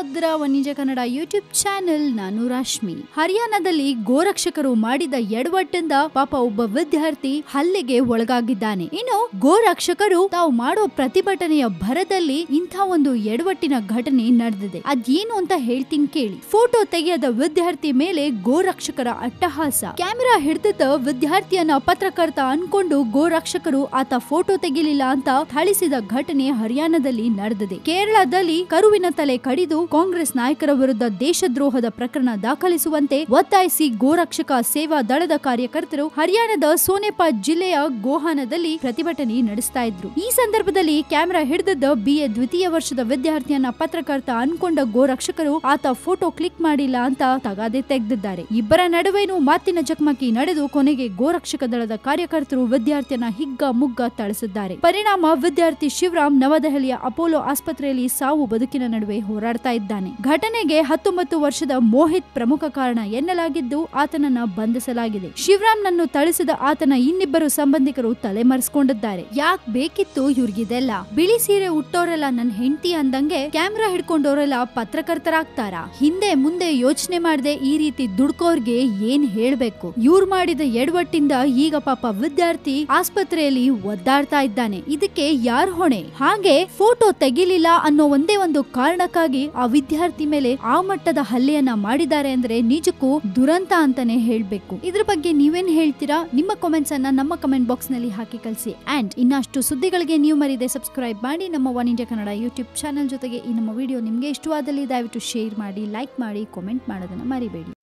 ಇದ್ದೀರಾ ವನಿಜ Kannada YouTube channel ನಾನು ರಾಶ್ಮಿ ಹರಿಯಾಣದಲ್ಲಿ ಗೋರಕ್ಷಕರು ಮಾಡಿದ ಎಡವಟ್ಟಿಂದ ಪಾಪ ಒಬ್ಬ ವಿದ್ಯಾರ್ಥಿ ಹಲ್ಲೆಗೆ ಒಳಗಾಗಿದ್ದಾನೆ ಇನ್ನು ಗೋರಕ್ಷಕರು ತಾವು ಮಾಡೋ ಪ್ರತಿಭಟನೆಯ ಭರದಲ್ಲಿ ಇಂಥ ಒಂದು ಎಡವಟ್ಟಿನ ಘಟನೆ ನಡೆದಿದೆ ಅದೇನು ಅಂತ ಹೇಳ್ತೀನಿ ಕೇಳಿ ಫೋಟೋ ತೆಗೆಯದ ವಿದ್ಯಾರ್ಥಿ ಮೇಲೆ ಗೋರಕ್ಷಕರ ಅಟ್ಟಹಾಸ ಕ್ಯಾಮೆರಾ ಹಿಡಿದಿದ್ದ ವಿದ್ಯಾರ್ಥಿಯನ್ನ ಪತ್ರಕರ್ತ ಅನ್ಕೊಂಡು ಗೋರಕ್ಷಕರು ಆತ ಫೋಟೋ ತೆಗಿಲಿಲ್ಲ ಅಂತ ಥಳಿಸಿದ ಘಟನೆ ಹರಿಯಾಣದಲ್ಲಿ ನಡೆದಿದೆ ಕೇರಳದಲ್ಲಿ ಕರುವಿನ ತಲೆ ಕಡಿದು ಕಾಂಗ್ರೆಸ್ ನಾಯಕರ ವಿರುದ್ಧ ದೇಶದ್ರೋಹದ ಪ್ರಕರಣ ದಾಖಲಿಸುವಂತೆ ಒತ್ತಾಯಿಸಿ ಗೋರಕ್ಷಕ ಸೇವಾ ದಳದ ಕಾರ್ಯಕರ್ತರು ಹರಿಯಾಣದ ಸೋನೆಪಾಟ್ ಜಿಲ್ಲೆಯ ಗೋಹಾನದಲ್ಲಿ ಪ್ರತಿಭಟನೆ ನಡೆಸ್ತಾ ಇದ್ರು ಈ ಸಂದರ್ಭದಲ್ಲಿ ಕ್ಯಾಮೆರಾ ಹಿಡಿದಿದ್ದ ಬಿಎ ದ್ವಿತೀಯ ವರ್ಷದ ವಿದ್ಯಾರ್ಥಿಯನ್ನ ಪತ್ರಕರ್ತ ಅನ್ಕೊಂಡ ಗೋರಕ್ಷಕರು ಆತ ಫೋಟೋ ಕ್ಲಿಕ್ ಮಾಡಿಲ್ಲ ಅಂತ ತಗಾದೆ ತೆಗೆದಿದ್ದಾರೆ ಇಬ್ಬರ ನಡುವೆನೂ ಮಾತಿನ ಚಕಮಕಿ ನಡೆದು ಕೊನೆಗೆ ಗೋರಕ್ಷಕ ದಳದ ಕಾರ್ಯಕರ್ತರು ವಿದ್ಯಾರ್ಥಿಯನ್ನ ಹಿಗ್ಗ ಮುಗ್ಗ ಥಳಿಸಿದ್ದಾರೆ ಪರಿಣಾಮ ವಿದ್ಯಾರ್ಥಿ ಶಿವರಾಮ್ ನವದೆಹಲಿಯ ಅಪೋಲೋ ಆಸ್ಪತ್ರೆಯಲ್ಲಿ ಸಾವು ಬದುಕಿನ ನಡುವೆ ಹೋರಾಡ್ತಾ ಇದ್ದಾನೆ ಘಟನೆಗೆ ಹತ್ತೊಂಬತ್ತು ವರ್ಷದ ಮೋಹಿತ್ ಪ್ರಮುಖ ಕಾರಣ ಎನ್ನಲಾಗಿದ್ದು ಆತನನ್ನ ಬಂಧಿಸಲಾಗಿದೆ ಶಿವರಾಮ್ನನ್ನು ಥಳಿಸಿದ ಆತನ ಇನ್ನಿಬ್ಬರು ಸಂಬಂಧಿಕರು ತಲೆಮರೆಸಿಕೊಂಡಿದ್ದಾರೆ ಯಾಕ್ ಬೇಕಿತ್ತು ಇವ್ರಿಗಿದೆಲ್ಲ ಬಿಳಿ ಸೀರೆ ಉಟ್ಟೋರೆಲ್ಲ ನನ್ನ ಹೆಂಡತಿ ಅಂದಂಗೆ ಕ್ಯಾಮ್ರಾ ಹಿಡ್ಕೊಂಡವರೆಲ್ಲ ಪತ್ರಕರ್ತರಾಗ್ತಾರ ಹಿಂದೆ ಮುಂದೆ ಯೋಚನೆ ಮಾಡದೆ ಈ ರೀತಿ ದುಡ್ಕೋರ್ಗೆ ಏನ್ ಹೇಳ್ಬೇಕು ಇವ್ರು ಮಾಡಿದ ಎಡವಟ್ಟಿಂದ ಈಗ ಪಾಪ ವಿದ್ಯಾರ್ಥಿ ಆಸ್ಪತ್ರೆಯಲ್ಲಿ ಒದ್ದಾಡ್ತಾ ಇದ್ದಾನೆ ಇದಕ್ಕೆ ಯಾರ್ ಹೊಣೆ ಹಾಗೆ ಫೋಟೋ ತೆಗಿಲಿಲ್ಲ ಅನ್ನೋ ಒಂದೇ ಒಂದು ಕಾರಣಕ್ಕಾಗಿ ಆ ವಿದ್ಯಾರ್ಥಿ ಮೇಲೆ ಆ ಮಟ್ಟದ ಹಲ್ಲೆಯನ್ನ ಮಾಡಿದ್ದಾರೆ ಅಂದ್ರೆ ನಿಜಕ್ಕೂ ದುರಂತ ಅಂತಾನೆ ಹೇಳ್ಬೇಕು ಇದ್ರ ಬಗ್ಗೆ ನೀವೇನ್ ಹೇಳ್ತೀರಾ ನಿಮ್ಮ ಕಾಮೆಂಟ್ಸ್ ಅನ್ನ ನಮ್ಮ ಕಮೆಂಟ್ ಬಾಕ್ಸ್ ನಲ್ಲಿ ಹಾಕಿ ಕಳಿಸಿ ಅಂಡ್ ಇನ್ನಷ್ಟು ಸುದ್ದಿಗಳಿಗೆ ನೀವು ಮರಿದೆ ಸಬ್ಸ್ಕ್ರೈಬ್ ಮಾಡಿ ನಮ್ಮ One India Kannada YouTube channel ಜೊತೆಗೆ ಈ ನಮ್ಮ ವಿಡಿಯೋ ನಿಮ್ಗೆ ಇಷ್ಟವಾದಲ್ಲಿ ದಯವಿಟ್ಟು ಶೇರ್ ಮಾಡಿ ಲೈಕ್ ಮಾಡಿ ಕಾಮೆಂಟ್ ಮಾಡೋದನ್ನ ಮರಿಬೇಡಿ